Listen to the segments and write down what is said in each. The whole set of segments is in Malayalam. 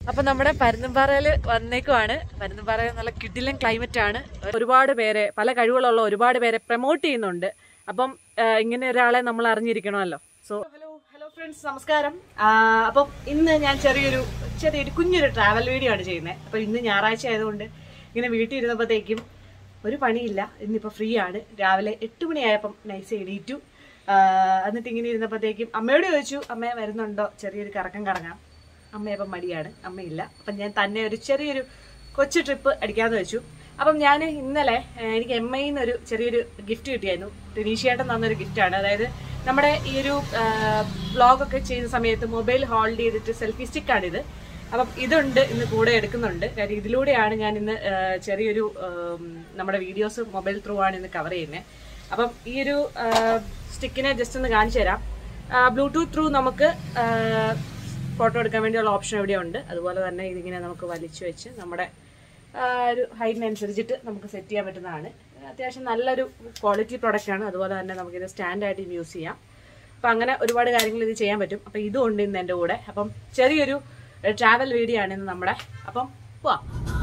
അപ്പൊ നമ്മുടെ പരുന്തുംപാറയിൽ വന്നേക്കുവാണ് പരുന്തുംപാറയിൽ നല്ല കിടിലൻ ക്ലൈമറ്റ് ആണ് ഒരുപാട് പേരെ പല കഴിവുകളുള്ള ഒരുപാട് പേരെ പ്രൊമോട്ട് ചെയ്യുന്നുണ്ട് അപ്പം ആ, ഇങ്ങനെ ഒരാളെ നമ്മൾ അറിഞ്ഞിരിക്കണമല്ലോ സോ ഹലോ ഹലോ ഫ്രണ്ട്സ് നമസ്കാരം ആ, അപ്പം ഇന്ന് ഞാൻ ചെറിയൊരു ചെറിയൊരു കുഞ്ഞൊരു ട്രാവൽ വീഡിയോ ആണ് ചെയ്യുന്നത് അപ്പൊ ഇന്ന് ഞായറാഴ്ച ആയതുകൊണ്ട് ഇങ്ങനെ വീട്ടിൽ ഇരുന്നപ്പോഴത്തേക്കും ഒരു പണിയില്ല ഇന്നിപ്പോൾ ഫ്രീ ആണ് രാവിലെ എട്ട് മണിയായപ്പം നൈസ് എണീറ്റു ആ, എന്നിട്ട് ഇങ്ങനെ ഇരുന്നപ്പോഴത്തേക്കും അമ്മയോട് ചോദിച്ചു അമ്മ വരുന്നുണ്ടോ ചെറിയൊരു കറക്കം കറങ്ങാം അമ്മയപ്പം മടിയാണ് അമ്മയില്ല അപ്പം ഞാൻ തന്നെ ഒരു ചെറിയൊരു കൊച്ചു ട്രിപ്പ് അടിക്കാമെന്ന് വെച്ചു അപ്പം ഞാൻ ഇന്നലെ ഏഹ്, എനിക്ക് എം ഐ ഒരു ചെറിയൊരു ഗിഫ്റ്റ് കിട്ടിയായിരുന്നു ടെനീഷ്യേട്ടൻ തന്നൊരു ഗിഫ്റ്റാണ് അതായത് നമ്മുടെ ഈ ഒരു വ്ളോഗൊക്കെ ചെയ്യുന്ന സമയത്ത് മൊബൈൽ ഹോൾഡ് ചെയ്തിട്ട് സെൽഫി സ്റ്റിക്കാണിത് അപ്പം ഇതുണ്ട് ഇന്ന് കൂടെ എടുക്കുന്നുണ്ട് കാര്യം ഇതിലൂടെയാണ് ഞാൻ ഇന്ന് ഏഹ്, ചെറിയൊരു ഏഹ്, നമ്മുടെ വീഡിയോസ് മൊബൈൽ ത്രൂ ആണ് ഇന്ന് കവർ ചെയ്യുന്നത് അപ്പം ഈ ഒരു സ്റ്റിക്കിനെ ജസ്റ്റ് ഒന്ന് കാണിച്ചു തരാം ബ്ലൂടൂത്ത് ത്രൂ നമുക്ക് ഫോട്ടോ എടുക്കാൻ വേണ്ടിയുള്ള ഓപ്ഷൻ ഇവിടെ ഉണ്ട് അതുപോലെ തന്നെ ഇതിങ്ങനെ നമുക്ക് വലിച്ചു വെച്ച് നമ്മുടെ ആ, ഒരു ഹൈറ്റിനനുസരിച്ചിട്ട് നമുക്ക് സെറ്റ് ചെയ്യാൻ പറ്റുന്നതാണ് അത്യാവശ്യം നല്ലൊരു ക്വാളിറ്റി പ്രോഡക്റ്റ് ആണ് അതുപോലെ തന്നെ നമുക്കിത് സ്റ്റാൻഡായിട്ട് യൂസ് ചെയ്യാം അപ്പം അങ്ങനെ ഒരുപാട് കാര്യങ്ങൾ ഇത് ചെയ്യാൻ പറ്റും അപ്പം ഇതും ഉണ്ട് ഇന്ന് എൻ്റെ കൂടെ അപ്പം ചെറിയൊരു ട്രാവൽ വീഡിയോ ആണ് ഇന്ന് നമ്മുടെ അപ്പം പോവാം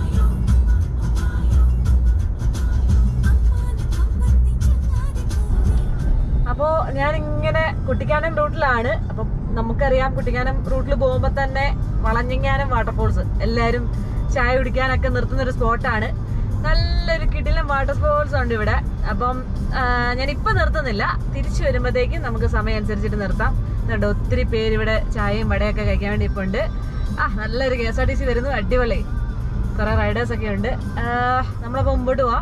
അപ്പോൾ ഞാൻ ഇങ്ങനെ കുട്ടിക്കാനം റൂട്ടിലാണ് അപ്പം നമുക്കറിയാം കുട്ടിക്കാനം റൂട്ടിൽ പോകുമ്പോൾ തന്നെ വളഞ്ഞങ്ങാനം വാട്ടർഫോൾസ് എല്ലാവരും ചായ കുടിക്കാനൊക്കെ നിർത്തുന്ന ഒരു സ്പോട്ടാണ് നല്ലൊരു കിടിലം വാട്ടർഫോൾസ് ഉണ്ട് ഇവിടെ അപ്പം ആ, ഞാൻ ഇപ്പം നിർത്തുന്നില്ല തിരിച്ചു വരുമ്പോഴത്തേക്കും നമുക്ക് സമയം അനുസരിച്ചിട്ട് നിർത്താം എന്നിട്ട് ഒത്തിരി പേര് ഇവിടെ ചായയും വടയൊക്കെ കഴിക്കാൻ വേണ്ടി ഇപ്പം ഉണ്ട് ആ നല്ലൊരു K S R T C വരുന്നു അടിപൊളി കുറെ റൈഡേഴ്സ് ഒക്കെ ഉണ്ട് ആ, നമ്മളപ്പോൾ മുമ്പോട്ട് പോവാം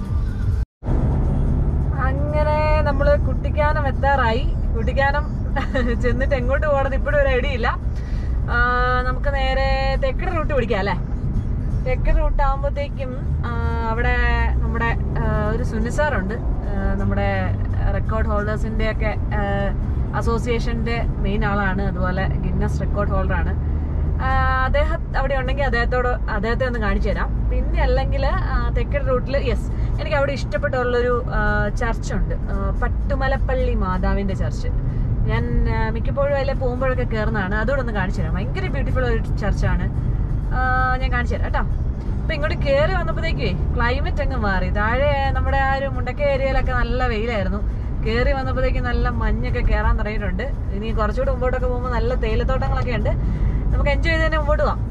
അങ്ങനെ നമ്മള് കുട്ടിക്കാനം എത്താറായി കുട്ടിക്കാനം ചെന്നിട്ട് എങ്ങോട്ട് പോകണമെന്ന് ഇപ്പോഴും ഒരു ഐഡിയ ഇല്ല ആ, നമുക്ക് നേരെ തെക്കടി റൂട്ട് പിടിക്കാം അല്ലേ തെക്കടി റൂട്ട് ആകുമ്പോഴത്തേക്കും അവിടെ നമ്മുടെ ആ, ഒരു സുനിസാറുണ്ട് നമ്മുടെ റെക്കോർഡ് ഹോൾഡേഴ്സിന്റെ ഒക്കെ അസോസിയേഷന്റെ മെയിൻ ആളാണ് അതുപോലെ ഗിന്നസ് റെക്കോർഡ് ഹോൾഡറാണ് അദ്ദേഹം അവിടെ ഉണ്ടെങ്കിൽ അദ്ദേഹത്തോട് അദ്ദേഹത്തെ ഒന്ന് കാണിച്ചു തരാം പിന്നെ അല്ലെങ്കിൽ തെക്കടി റൂട്ടിൽ യെസ് എനിക്ക് അവിടെ ഇഷ്ടപ്പെട്ടുള്ളൊരു ചർച്ച് ഉണ്ട് ആ, പട്ടുമലപ്പള്ളി മാതാവിന്റെ ചർച്ച് ഞാൻ ആ, മിക്കപ്പോഴും അതിലെ പോകുമ്പോഴൊക്കെ കയറുന്നതാണ് അതുകൂടെ ഒന്ന് കാണിച്ചു തരാം ഭയങ്കര ബ്യൂട്ടിഫുൾ ഒരു ചർച്ചാണ് ഞാൻ കാണിച്ചു തരാം കേട്ടോ അപ്പൊ ഇങ്ങോട്ട് കയറി വന്നപ്പോഴത്തേക്കേ ക്ലൈമറ്റ് അങ്ങ് മാറി താഴെ നമ്മുടെ ആ ഒരു മുണ്ടക്ക ഏരിയയിലൊക്കെ നല്ല വെയിലായിരുന്നു കയറി വന്നപ്പോഴത്തേക്ക് നല്ല മഞ്ഞൊക്കെ കയറാൻ തുടങ്ങിയിട്ടുണ്ട് ഇനി കുറച്ചുകൂടെ മുമ്പോട്ടൊക്കെ പോകുമ്പോൾ നല്ല തേയിലത്തോട്ടങ്ങളൊക്കെ ഉണ്ട് നമുക്ക് എൻജോയ് ചെയ്ത് തന്നെ മുമ്പോട്ട് പോവാം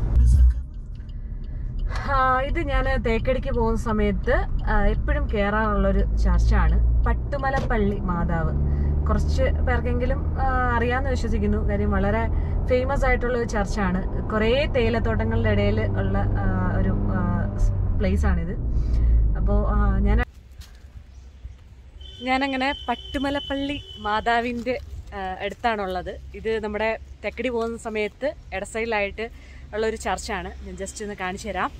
ആ, ഇത് ഞാൻ തേക്കടിക്ക് പോകുന്ന സമയത്ത് എപ്പോഴും കയറാറുള്ളൊരു ചർച്ചാണ് പട്ടുമലപ്പള്ളി മാതാവ് കുറച്ച് പേർക്കെങ്കിലും ആ, അറിയാമെന്ന് വിശ്വസിക്കുന്നു കാര്യം വളരെ ഫേമസ് ആയിട്ടുള്ള ഒരു ചർച്ചാണ് കുറേ തേയിലത്തോട്ടങ്ങളുടെ ഇടയിൽ ഉള്ള ആ, ഒരു പ്ലേസ് ആണിത് അപ്പോൾ ഞാൻ ഞാനങ്ങനെ പട്ടുമലപ്പള്ളി മാതാവിൻ്റെ അടുത്താണുള്ളത് ഇത് നമ്മുടെ തെക്കടി പോകുന്ന സമയത്ത് ഇടസൈഡിലായിട്ട് ഉള്ള ഒരു ചർച്ചാണ് ഞാൻ ജസ്റ്റ് ഒന്ന് കാണിച്ചു തരാം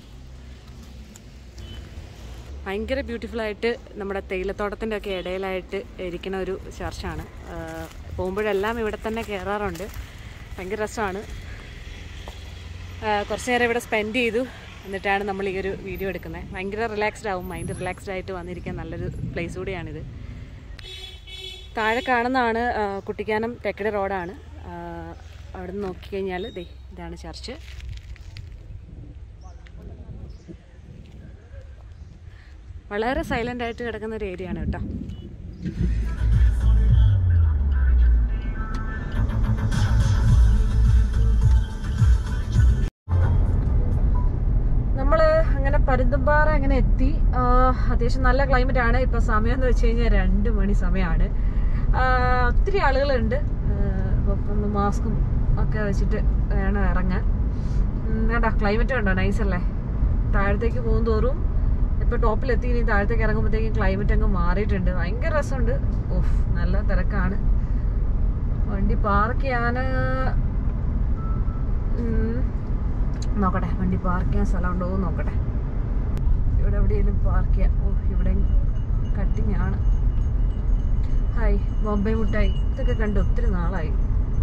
ഭയങ്കര ബ്യൂട്ടിഫുൾ ആയിട്ട് നമ്മുടെ തേയിലത്തോട്ടത്തിൻ്റെ ഒക്കെ ഇടയിലായിട്ട് ഇരിക്കുന്ന ഒരു ചർച്ചാണ് പോകുമ്പോഴെല്ലാം ഇവിടെ തന്നെ കയറാറുണ്ട് ഭയങ്കര രസമാണ് കുറച്ച് നേരം ഇവിടെ സ്പെൻഡ് ചെയ്തു എന്നിട്ടാണ് നമ്മൾ ഈ ഒരു വീഡിയോ എടുക്കുന്നത് ഭയങ്കര റിലാക്സ്ഡ് ആവും മൈൻഡ് റിലാക്സ്ഡ് ആയിട്ട് വന്നിരിക്കാൻ നല്ലൊരു പ്ലേസ് കൂടിയാണിത് താഴെ കാണുന്നതാണ് ആ, കുട്ടിക്കാനം തെക്കടി റോഡാണ് ആ, അവിടെ നിന്ന് നോക്കിക്കഴിഞ്ഞാൽ ദേ ഇതാണ് ചർച്ച് വളരെ സൈലൻ്റ് ആയിട്ട് കിടക്കുന്ന ഒരു ഏരിയ ആണ് കേട്ടോ നമ്മള് അങ്ങനെ പരുന്തുംപാറ അങ്ങനെ എത്തി ആ, അത്യാവശ്യം നല്ല ക്ലൈമറ്റ് ആണ് ഇപ്പൊ സമയം എന്ന് വെച്ച് കഴിഞ്ഞാൽ രണ്ട് മണി സമയമാണ് ആ, ഒത്തിരി ആളുകളുണ്ട് ഒന്ന് മാസ്കും ഒക്കെ വെച്ചിട്ട് വേണം ഇറങ്ങാൻ ഉം, കണ്ടോ ക്ലൈമറ്റ് കണ്ടോ നൈസ് അല്ലേ താഴത്തേക്ക് പോകും തോറും ഇപ്പൊ ടോപ്പിലെത്തി ഇനി താഴത്തേക്ക് ഇറങ്ങുമ്പോഴത്തേക്കും ക്ലൈമറ്റ് അങ്ങ് മാറിയിട്ടുണ്ട് ഭയങ്കര രസമുണ്ട് ഓഫ് നല്ല തിരക്കാണ് വണ്ടി പാർക്ക് ചെയ്യാൻ നോക്കട്ടെ വണ്ടി പാർക്ക് ചെയ്യാൻ സ്ഥലം ഉണ്ടോ എന്ന് നോക്കട്ടെ ഇവിടെ എവിടെയെങ്കിലും പാർക്ക് ചെയ്യാം ഓ ഇവിടെ കട്ടിങ് ആണ് ഹായ് ബോംബെ മുട്ടായി ഇതൊക്കെ കണ്ട് ഒത്തിരി നാളായി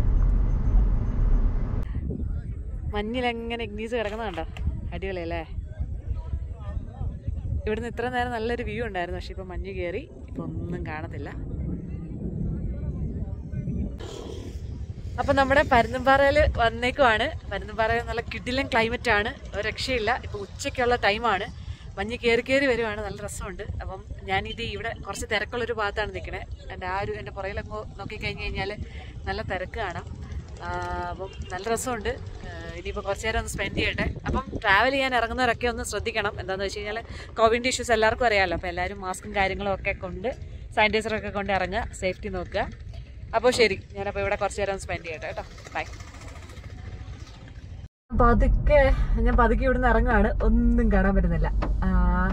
മഞ്ഞിലെങ്ങനെ ഇഗ്നീസ് കിടക്കുന്ന കണ്ടോ അടിപൊളിയല്ലേ ഇവിടുന്ന് ഇത്ര നേരം നല്ലൊരു വ്യൂ ഉണ്ടായിരുന്നു പക്ഷെ ഇപ്പൊ മഞ്ഞ് കയറി ഇപ്പൊ ഒന്നും കാണത്തില്ല അപ്പൊ നമ്മുടെ പരുന്തുംപാറയിൽ വന്നേക്കുവാണ് പരുന്തുംപാറയിൽ നല്ല കിടിലൻ ക്ലൈമറ്റ് ആണ് ഒരു രക്ഷയില്ല ഇപ്പൊ ഉച്ചയ്ക്കുള്ള ടൈമാണ് മഞ്ഞ് കയറി കയറി വരുവാണ് നല്ല രസമുണ്ട് അപ്പം ഞാനിത് ഇവിടെ കുറച്ച് തിരക്കുള്ളൊരു ഭാഗത്താണ് നിൽക്കണേ എൻ്റെ ആ ഒരു എൻ്റെ പുറകിലങ്ങോ നോക്കിക്കഴിഞ്ഞ് കഴിഞ്ഞാൽ നല്ല തിരക്ക് കാണാം ആ, അപ്പം നല്ല രസമുണ്ട് ആ, ഇനിയിപ്പോൾ കുറച്ച് നേരം ഒന്ന് സ്പെൻഡ് ചെയ്യട്ടെ അപ്പം ട്രാവൽ ചെയ്യാൻ ഇറങ്ങുന്നവരൊക്കെ ഒന്ന് ശ്രദ്ധിക്കണം എന്താണെന്ന് വെച്ച് കഴിഞ്ഞാൽ കോവിഡ് ഇഷ്യൂസ് എല്ലാവർക്കും അറിയാമല്ലോ അപ്പോൾ എല്ലാവരും മാസ്കും കാര്യങ്ങളും ഒക്കെ കൊണ്ട് സാനിറ്റൈസറൊക്കെ കൊണ്ട് ഇറങ്ങുക സേഫ്റ്റി നോക്കുക അപ്പോൾ ശരി ഞാനപ്പോൾ ഇവിടെ കുറച്ച് നേരം സ്പെൻഡ് ചെയ്യട്ടെ കേട്ടോ ബൈ പതുക്കെ ഞാൻ പതുക്കെ ഇവിടുന്ന് ഇറങ്ങുകയാണ് ഒന്നും കാണാൻ പറ്റുന്നില്ല ആ,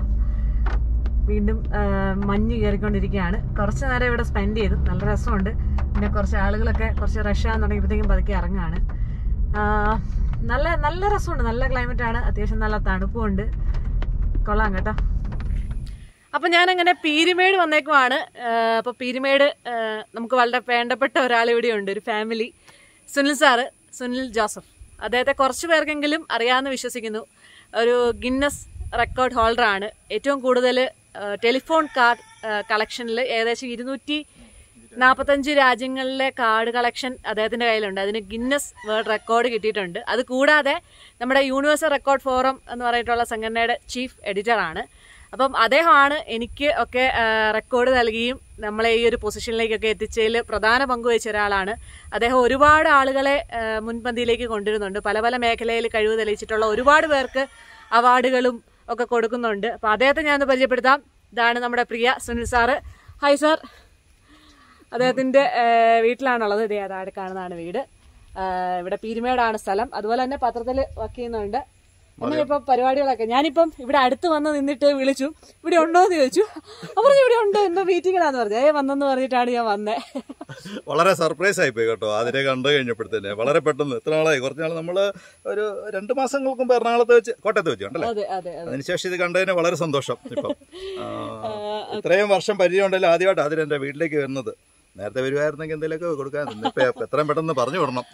വീണ്ടും ആ, മഞ്ഞ് കയറിക്കൊണ്ടിരിക്കുകയാണ് കുറച്ച് നേരം ഇവിടെ സ്പെൻഡ് ചെയ്തു നല്ല രസമുണ്ട് പിന്നെ കുറച്ച് ആളുകളൊക്കെ കുറച്ച് റഷ് ആകാൻ തുടങ്ങിയപ്പോഴത്തേക്കും പതുക്കെ ഇറങ്ങുകയാണ് ആ, നല്ല നല്ല രസമുണ്ട് നല്ല ക്ലൈമറ്റ് ആണ് അത്യാവശ്യം നല്ല തണുപ്പുമുണ്ട് കൊള്ളാം കേട്ടോ അപ്പൊ ഞാൻ അങ്ങനെ പീരുമേട് വന്നേക്കുവാണ് അപ്പൊ പീരുമേട് ആ, നമുക്ക് വളരെ വേണ്ടപ്പെട്ട ഒരാൾ ഇവിടെ ഉണ്ട് ഒരു ഫാമിലി സുനിൽ സാറ് സുനിൽ ജോസഫ് അദ്ദേഹത്തെ കുറച്ച് പേർക്കെങ്കിലും അറിയാമെന്ന് വിശ്വസിക്കുന്നു ഒരു ഗിന്നസ് റെക്കോർഡ് ഹോൾഡറാണ് ഏറ്റവും കൂടുതൽ ടെലിഫോൺ കാർഡ് കളക്ഷനിൽ ഏകദേശം ഇരുന്നൂറ്റി നാൽപ്പത്തഞ്ച് രാജ്യങ്ങളിലെ കാർഡ് കളക്ഷൻ അദ്ദേഹത്തിന്റെ കയ്യിലുണ്ട് അതിന് ഗിന്നസ് വേൾഡ് റെക്കോർഡ് കിട്ടിയിട്ടുണ്ട് അത് കൂടാതെ നമ്മുടെ യൂണിവേഴ്സൽ റെക്കോർഡ് ഫോറം എന്ന് പറഞ്ഞിട്ടുള്ള സംഘടനയുടെ ചീഫ് എഡിറ്ററാണ് അപ്പം അദ്ദേഹമാണ് എനിക്ക് ഒക്കെ റെക്കോർഡ് നൽകിയും നമ്മളെ ഈ ഒരു പൊസിഷനിലേക്കൊക്കെ എത്തിച്ചതിൽ പ്രധാന പങ്ക് വഹിച്ച ഒരാളാണ് അദ്ദേഹം ഒരുപാട് ആളുകളെ ആ, മുൻപന്തിയിലേക്ക് കൊണ്ടുവരുന്നുണ്ട് പല പല മേഖലയിൽ കഴിവ് തെളിയിച്ചിട്ടുള്ള ഒരുപാട് പേർക്ക് അവാർഡുകളും ഒക്കെ കൊടുക്കുന്നുണ്ട് അപ്പം അദ്ദേഹത്തെ ഞാനൊന്ന് പരിചയപ്പെടുത്താം ഇതാണ് നമ്മുടെ പ്രിയ സുനിൽ സാറ് ഹായ് സാർ അദ്ദേഹത്തിന്റെ ആ, വീട്ടിലാണുള്ളത് ഇതേ അതാട് കാണുന്നതാണ് വീട് ആ, ഇവിടെ പീരുമേടാണ് സ്ഥലം അതുപോലെ തന്നെ പത്രത്തിൽ വർക്ക് ചെയ്യുന്നുണ്ട് അങ്ങനെ ഇപ്പൊ പരിപാടികളൊക്കെ ഞാനിപ്പം ഇവിടെ അടുത്ത് വന്ന് നിന്നിട്ട് വിളിച്ചു ഇവിടെ ഉണ്ടോ എന്ന് ചോദിച്ചു അവർ ഇവിടെ ഉണ്ട് എന്തോ മീറ്റിങ്ങിലാന്ന് പറഞ്ഞു ഏ വന്നെന്ന് പറഞ്ഞിട്ടാണ് ഞാൻ വന്നേ വളരെ സർപ്രൈസ് ആയിപ്പോയി കേട്ടോ അതിനെ കണ്ടു കഴിഞ്ഞപ്പോഴത്തേനെ വളരെ പെട്ടെന്ന് എത്ര നാളായി കുറച്ച് നാൾ നമ്മൾ ഒരു രണ്ട് മാസങ്ങൾക്ക് മുമ്പ് എറണാകുളത്ത് വെച്ച് കോട്ടയത്ത് വെച്ച് കണ്ടല്ലേ അതെ അതെ അതെ അതിനുശേഷം ഇത് കണ്ടതിന് വളരെ സന്തോഷം ഇപ്പം ആ, ഇത്രയും വർഷം പരിചയം ഉണ്ടല്ലോ ആദ്യമായിട്ട് അതിന് എൻ്റെ വീട്ടിലേക്ക് വരുന്നത് നേരത്തെ വരുമായിരുന്നെങ്കിൽ എന്തെങ്കിലുമൊക്കെ കൊടുക്കാൻ ഇപ്പൊ എത്രയും പെട്ടെന്ന് പറഞ്ഞു വിടണം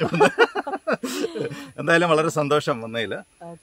എന്തായാലും വളരെ സന്തോഷം വന്നതിൽ ഓക്കെ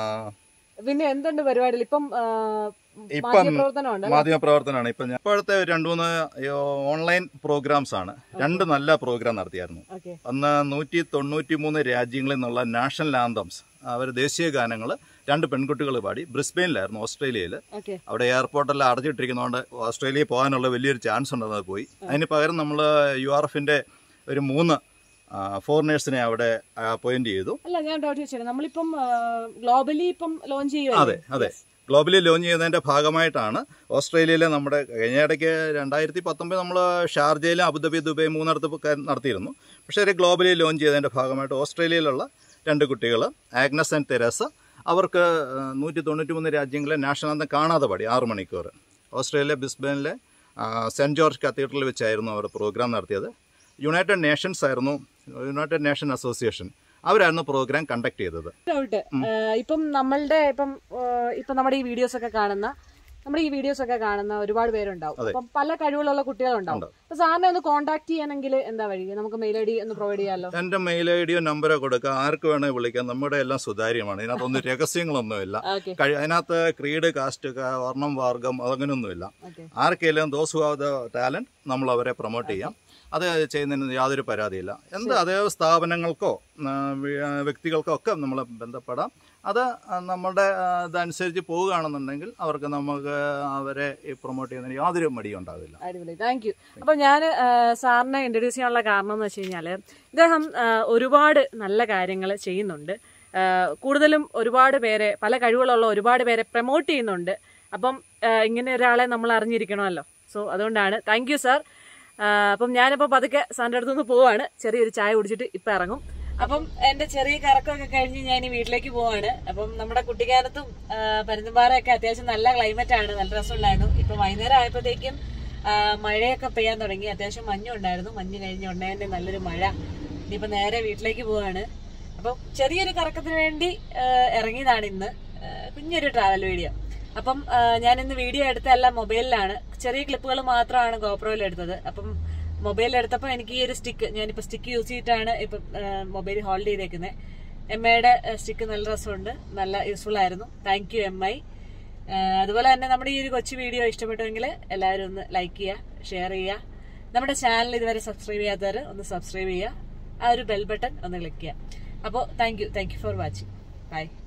പിന്നെ എന്തുണ്ട് പരിപാടികൾ ഇപ്പം ആ, ഇപ്പം മാധ്യമപ്രവർത്തനമുണ്ട് മാധ്യമപ്രവർത്തനമാണ് ഇപ്പം ഞാൻ ഇപ്പോഴത്തെ ഒരു രണ്ട് മൂന്ന് ഓൺലൈൻ പ്രോഗ്രാംസ് ആണ് രണ്ട് നല്ല പ്രോഗ്രാം നടത്തിയായിരുന്നു ഓക്കെ അന്ന് നൂറ്റി തൊണ്ണൂറ്റി മൂന്ന് രാജ്യങ്ങളിൽ നിന്നുള്ള നാഷണൽ ആന്തംസ് അവർ ദേശീയ ഗാനങ്ങൾ രണ്ട് പെൺകുട്ടികൾ പാടി ബ്രിസ്ബെയിനിലായിരുന്നു ഓസ്ട്രേലിയയിൽ ഓക്കെ അവിടെ എയർപോർട്ടെല്ലാം അടച്ചിട്ടിരിക്കുന്നതുകൊണ്ട് ഓസ്ട്രേലിയയിൽ പോകാനുള്ള വലിയൊരു ചാൻസ് ഉണ്ടെന്ന് അത് പോയി അതിന് പകരം നമ്മൾ യു ആർ എഫിൻ്റെ ഒരു മൂന്ന് ഫോറിനേഴ്സിനെ അവിടെ അപ്പോയിന്റ് ചെയ്തു അല്ല ഞാൻ ഡൗട്ട് ചോദിച്ചത് നമ്മളിപ്പം ഗ്ലോബലി ഇപ്പം ലോഞ്ച് ചെയ്യുമല്ലേ അതെ അതെ ഗ്ലോബലി ലോഞ്ച് ചെയ്യുന്നതിന്റെ ഭാഗമായിട്ടാണ് ഓസ്ട്രേലിയയിലെ നമ്മുടെ കഴിഞ്ഞ ഇടയ്ക്ക് രണ്ടായിരത്തി പത്തൊമ്പത് നമ്മൾ ഷാർജയിലും അബുദാബി ദുബൈ മൂന്നിടത്ത് ഒക്കെ നടത്തിയിരുന്നു പക്ഷേ ഒരു ഗ്ലോബലി ലോഞ്ച് ചെയ്തതിന്റെ ഭാഗമായിട്ട് ഓസ്ട്രേലിയയിലുള്ള രണ്ട് കുട്ടികൾ ആഗ്നസ് ആൻഡ് തെരേസ അവർക്ക് നൂറ്റി തൊണ്ണൂറ്റി മൂന്ന് രാജ്യങ്ങളിലെ നാഷണൽ അന്തം കാണാതെ പാടി ആറ് മണിക്കൂർ ഓസ്ട്രേലിയ ബിസ്ബനിലെ സെൻറ് ജോർജ് കത്തീഡ്രലിൽ വെച്ചായിരുന്നു അവർ പ്രോഗ്രാം നടത്തിയത് യുണൈറ്റഡ് നേഷൻസ് ആയിരുന്നു യുണൈറ്റഡ് നേഷൻ അസോസിയേഷൻ അവരായിരുന്നു പ്രോഗ്രാം കണ്ടക്ട് ചെയ്തത് ഡൗട്ട് ഇപ്പം നമ്മളുടെ ഇപ്പം ആ, ഇപ്പം നമ്മുടെ ഈ വീഡിയോസ് ഒക്കെ കാണുന്ന നമ്മുടെ ഈ വീഡിയോസ് ഒക്കെ കാണുന്ന ഒരുപാട് പേരുണ്ടാവും അപ്പം പല കഴിവുകളുള്ള കുട്ടികളുണ്ടാവും അപ്പൊ സാറിനെ ഒന്ന് കോൺടാക്ട് ചെയ്യണമെങ്കിൽ എന്താ വഴി നമുക്ക് മെയിൽ ഐ ഡി ഒന്ന് പ്രൊവൈഡ് ചെയ്യാമല്ലോ എന്റെ മെയിൽ ഐ ഡിയോ നമ്പറോ കൊടുക്കുക ആർക്ക് വേണേ വിളിക്കാം നമ്മുടെ എല്ലാം സുതാര്യമാണ് ഇതിനകത്തൊന്നും രഹസ്യങ്ങളൊന്നുമില്ല ഓക്കെ കഴി- അതിനകത്ത് ക്രീഡ് കാസ്റ്റ് ക- വർണ്ണം വർഗം അങ്ങനെയൊന്നുമില്ല ഓക്കെ ആർക്കെങ്കിലും those who have the talent നമ്മൾ അവരെ പ്രൊമോട്ട് ചെയ്യാം അത് ചെയ്യുന്നതിന് യാതൊരു പരാതിയില്ല എന്ത് അതേ സ്ഥാപനങ്ങൾക്കോ ആ, വി- ആ, വ്യക്തികൾക്കോ ഒക്കെ നമ്മൾ ബന്ധപ്പെടാം അത് ആ, നമ്മുടെ ആ, ഇതനുസരിച്ച് പോവുകയാണെന്നുണ്ടെങ്കിൽ അവർക്ക് നമുക്ക് അവരെ പ്രൊമോട്ട് ചെയ്യുന്നതിന് യാതൊരു മടിയും ഉണ്ടാവില്ല അടിപൊളി താങ്ക് യു അപ്പൊ ഞാൻ സാറിനെ ഇൻട്രൊഡ്യൂസ് ചെയ്യാനുള്ള കാരണം എന്ന് വെച്ച് കഴിഞ്ഞാല് ഇദ്ദേഹം ആ, ഒരുപാട് നല്ല കാര്യങ്ങൾ ചെയ്യുന്നുണ്ട് ആ, കൂടുതലും ഒരുപാട് പേരെ പല കഴിവുകളുള്ള ഒരുപാട് പേരെ പ്രൊമോട്ട് ചെയ്യുന്നുണ്ട് അപ്പം ആ, ഇങ്ങനെ ഒരാളെ നമ്മൾ അറിഞ്ഞിരിക്കണമല്ലോ സോ അതുകൊണ്ടാണ് താങ്ക് യു സാർ അപ്പം ഞാനിപ്പോൾ പതുക്കെ സാറിൻ്റെ അടുത്തുനിന്ന് പോവാണ് ചെറിയൊരു ചായ കുടിച്ചിട്ട് ഇപ്പം ഇറങ്ങും അപ്പം എന്റെ ചെറിയ കറക്കമൊക്കെ കഴിഞ്ഞ് ഞാൻ ഈ വീട്ടിലേക്ക് പോവാണ് അപ്പം നമ്മുടെ കുട്ടിക്കാലത്തും ആ, പരുന്തുംപാറയൊക്കെ അത്യാവശ്യം നല്ല ക്ലൈമറ്റ് ആണ് നല്ല രസമുണ്ടായിരുന്നു ഇപ്പൊ വൈകുന്നേരം ആയപ്പോഴത്തേക്കും ആ, മഴയൊക്കെ പെയ്യാൻ തുടങ്ങി അത്യാവശ്യം മഞ്ഞുണ്ടായിരുന്നു മഞ്ഞ് കഴിഞ്ഞ് ഉണ്ടേന്റെ നല്ലൊരു മഴ ഇനിയിപ്പോ നേരെ വീട്ടിലേക്ക് പോവാണ് അപ്പം ചെറിയൊരു കറക്കത്തിന് വേണ്ടി ആ, ഇറങ്ങിയതാണ് ഇന്ന് ആ, കുഞ്ഞൊരു ട്രാവൽ വീഡിയോ അപ്പം ആ, ഞാൻ ഇന്ന് വീഡിയോ എടുത്തല്ല മൊബൈലിലാണ് ചെറിയ ക്ലിപ്പുകൾ മാത്രമാണ് ഗോപ്രോയിൽ എടുത്തത് അപ്പം മൊബൈലിൽ എടുത്തപ്പോൾ എനിക്ക് ഈ ഒരു സ്റ്റിക്ക് ഞാനിപ്പോൾ സ്റ്റിക്ക് യൂസ് ചെയ്തിട്ടാണ് ഇപ്പം മൊബൈൽ ഹോൾഡ് ചെയ്തേക്കുന്നത് എം ഐയുടെ സ്റ്റിക്ക് നല്ല രസമുണ്ട് നല്ല യൂസ്ഫുൾ ആയിരുന്നു താങ്ക് യു എം ഐ അതുപോലെ തന്നെ നമ്മുടെ ഈ ഒരു കൊച്ചു വീഡിയോ ഇഷ്ടപ്പെട്ടുവെങ്കിൽ എല്ലാവരും ഒന്ന് ലൈക്ക് ചെയ്യുക ഷെയർ ചെയ്യുക നമ്മുടെ ചാനൽ ഇതുവരെ സബ്സ്ക്രൈബ് ചെയ്യാത്തവർ ഒന്ന് സബ്സ്ക്രൈബ് ചെയ്യുക ആ ഒരു ബെൽ ബട്ടൺ ഒന്ന് ക്ലിക്ക് ചെയ്യുക അപ്പോൾ thank you thank you for watching by